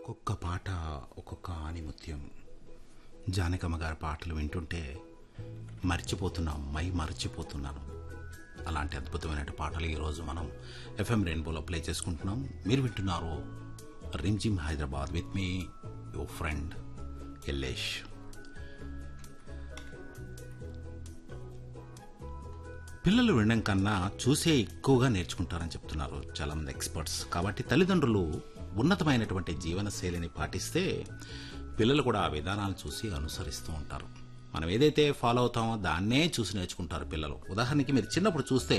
ఒక్కొక్క పాట ఒక్కొక్క ఆనిముత్యం జానకమ్మ గారి పాటలు వింటుంటే మర్చిపోతున్నాం మై మర్చిపోతున్నాను అలాంటి అద్భుతమైన పాటలు ఈరోజు మనం ఎఫ్ఎం రెయిన్బోలో ప్లే చేసుకుంటున్నాం మీరు వింటున్నారు Rimjhim Hyderabad with me your friend Yellesh పిల్లలు వినడం కన్నా చూసే ఎక్కువగా నేర్చుకుంటారని చెప్తున్నారు చాలా మంది ఎక్స్పర్ట్స్ కాబట్టి తల్లిదండ్రులు ఉన్నతమైనటువంటి జీవన శైలిని పాటిస్తే పిల్లలు కూడా ఆ విధానాలు చూసి అనుసరిస్తూ ఉంటారు మనం ఏదైతే ఫాలో అవుతామో దాన్నే చూసి నేర్చుకుంటారు పిల్లలు ఉదాహరణకి మీరు చిన్నప్పుడు చూస్తే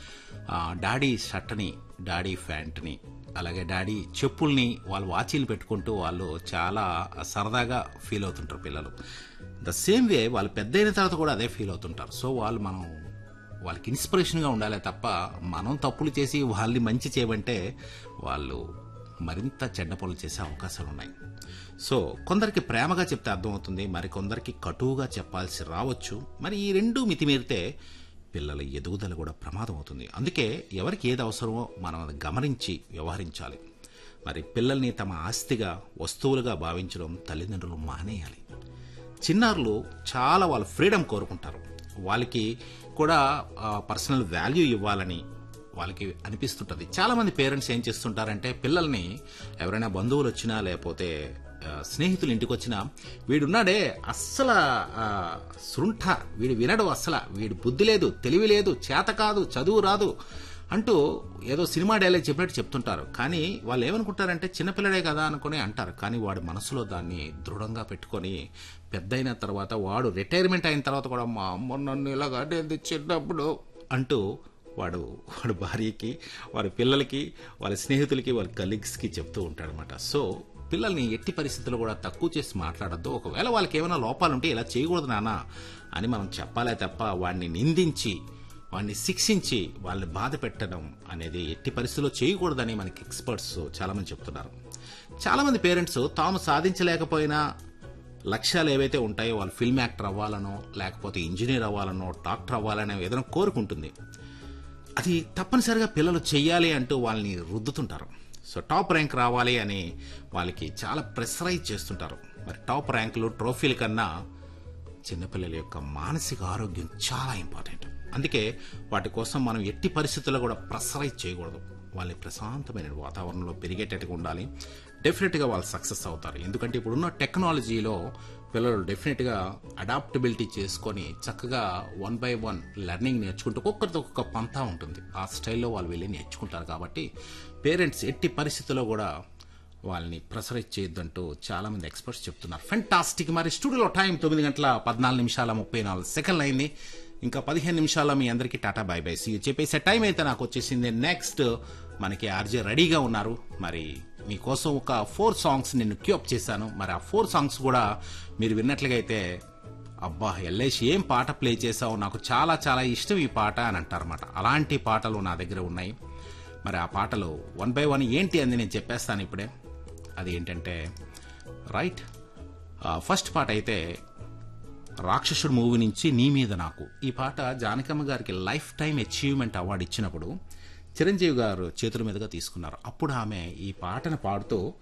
ఆ, డాడీ షర్ట్ని డాడీ ప్యాంట్ని అలాగే డాడీ చెప్పుల్ని వాళ్ళు వాచీలు పెట్టుకుంటూ వాళ్ళు చాలా సరదాగా ఫీల్ అవుతుంటారు పిల్లలు ద సేమ్ వే వాళ్ళు పెద్ద అయిన తర్వాత కూడా అదే ఫీల్ అవుతుంటారు సో వాళ్ళు మనం వాళ్ళకి ఇన్స్పిరేషన్గా ఉండాలి తప్ప మనం తప్పులు చేసి వాళ్ళని మంచి చేయమంటే వాళ్ళు మరింత చెడ్డ పనులు చేసే అవకాశాలు ఉన్నాయి సో కొందరికి ప్రేమగా చెప్తే అర్థమవుతుంది మరి కొందరికి కటువుగా చెప్పాల్సి రావచ్చు మరి ఈ రెండు మితిమీరితే పిల్లల ఎదుగుదల కూడా ప్రమాదం అవుతుంది అందుకే ఎవరికి ఏది అవసరమో మనం అది గమనించి వ్యవహరించాలి మరి పిల్లల్ని తమ ఆస్తిగా వస్తువులుగా భావించడం తల్లిదండ్రులు మానేయాలి చిన్నారులు చాలా వాళ్ళ ఫ్రీడమ్ కోరుకుంటారు వాళ్ళకి కూడా పర్సనల్ వాల్యూ ఇవ్వాలని వాళ్ళకి అనిపిస్తుంటుంది చాలామంది పేరెంట్స్ ఏం చేస్తుంటారంటే పిల్లల్ని ఎవరైనా బంధువులు వచ్చినా లేకపోతే ఆ, స్నేహితులు ఇంటికి వచ్చినా వీడున్నాడే అస్సలు ఆ, శృంఠ వీడు వినడు అస్సలు వీడు బుద్ధి లేదు తెలివి లేదు చేత కాదు చదువు రాదు అంటూ ఏదో సినిమా డైలాగ్ చెప్పినట్టు చెప్తుంటారు కానీ వాళ్ళు ఏమనుకుంటారంటే చిన్నపిల్లడే కదా అనుకుని అంటారు కానీ వాడి మనసులో దాన్ని దృఢంగా పెట్టుకొని పెద్దయిన తర్వాత వాడు రిటైర్మెంట్ అయిన తర్వాత కూడా మా అమ్మ నన్ను ఇలాగ అనేది చిన్నప్పుడు అంటూ వాడు వాడి భార్యకి వాడి పిల్లలకి వాళ్ళ స్నేహితులకి వాళ్ళ కలీగ్స్కి చెప్తూ ఉంటాడనమాట సో పిల్లల్ని ఎట్టి పరిస్థితుల్లో కూడా తక్కువ చేసి మాట్లాడద్దు ఒకవేళ వాళ్ళకి ఏమైనా లోపాలు ఉంటే ఇలా చేయకూడదు నాన్న అని మనం చెప్పాలే తప్ప వాడిని నిందించి వాడిని శిక్షించి వాళ్ళని బాధ పెట్టడం అనేది ఎట్టి పరిస్థితుల్లో చేయకూడదని మనకి ఎక్స్పర్ట్స్ చాలామంది చెప్తున్నారు చాలామంది పేరెంట్స్ తాము సాధించలేకపోయినా లక్ష్యాలు ఏవైతే ఉంటాయో వాళ్ళు ఫిల్మ్ యాక్టర్ అవ్వాలనో లేకపోతే ఇంజనీర్ అవ్వాలనో డాక్టర్ అవ్వాలనో ఏదైనా కోరుకుంటుంది అది తప్పనిసరిగా పిల్లలు చెయ్యాలి అంటూ వాళ్ళని రుద్దుతుంటారు సో టాప్ ర్యాంక్ రావాలి అని వాళ్ళకి చాలా ప్రెషరైజ్ చేస్తుంటారు మరి టాప్ ర్యాంకులు ట్రోఫీల కన్నా చిన్నపిల్లల యొక్క మానసిక ఆరోగ్యం చాలా ఇంపార్టెంట్ అందుకే వాటి కోసం మనం ఎట్టి పరిస్థితుల్లో కూడా ప్రెషరైజ్ చేయకూడదు వాళ్ళని ప్రశాంతమైన వాతావరణంలో పెరిగేటట్టుగా ఉండాలి డెఫినెట్గా వాళ్ళు సక్సెస్ అవుతారు ఎందుకంటే ఇప్పుడున్న టెక్నాలజీలో పిల్లలు డెఫినెట్గా అడాప్టబిలిటీ చేసుకొని చక్కగా వన్ బై వన్ లెర్నింగ్ నేర్చుకుంటూ ఒక్కొక్కరితో ఒక్కొక్క పంతా ఉంటుంది ఆ స్టైల్లో వాళ్ళు వెళ్ళి నేర్చుకుంటారు కాబట్టి పేరెంట్స్ ఎట్టి పరిస్థితుల్లో కూడా వాళ్ళని ప్రెషరైజ్ చేయొద్దంటూ చాలా మంది ఎక్స్పర్ట్స్ చెప్తున్నారు ఫెంటాస్టిక్ మరి స్టూడియోలో టైం తొమ్మిది గంటల పద్నాలుగు నిమిషాల ముప్పై నాలుగు సెకండ్లు అయింది ఇంకా పదిహేను నిమిషాల్లో మీ అందరికీ టాటా బై బై సీ చెప్పేసే టైం అయితే నాకు వచ్చేసింది నెక్స్ట్ మనకి ఆర్జే రెడీగా ఉన్నారు మరి మీకోసం ఒక ఫోర్ సాంగ్స్ నేను క్యూప్ చేశాను మరి ఆ ఫోర్ సాంగ్స్ కూడా మీరు విన్నట్లుగా అయితే అబ్బా ఎల్లేష్ ఏం పాట ప్లే చేసావు నాకు చాలా చాలా ఇష్టం ఈ పాట అని అంటారన్నమాట అలాంటి పాటలు నా దగ్గర ఉన్నాయి మరి ఆ పాటలు వన్ బై వన్ ఏంటి అని నేను చెప్పేస్తాను ఇప్పుడే అది ఏంటంటే రైట్ ఫస్ట్ పాట అయితే రాక్షసుడు మూవీ నుంచి నీ మీద నాకు ఈ పాట జానకమ్మ గారికి లైఫ్ టైం అచీవ్మెంట్ అవార్డు ఇచ్చినప్పుడు చిరంజీవి గారు చేతుల మీదుగా తీసుకున్నారు అప్పుడు ఆమె ఈ పాటను పాడుతూ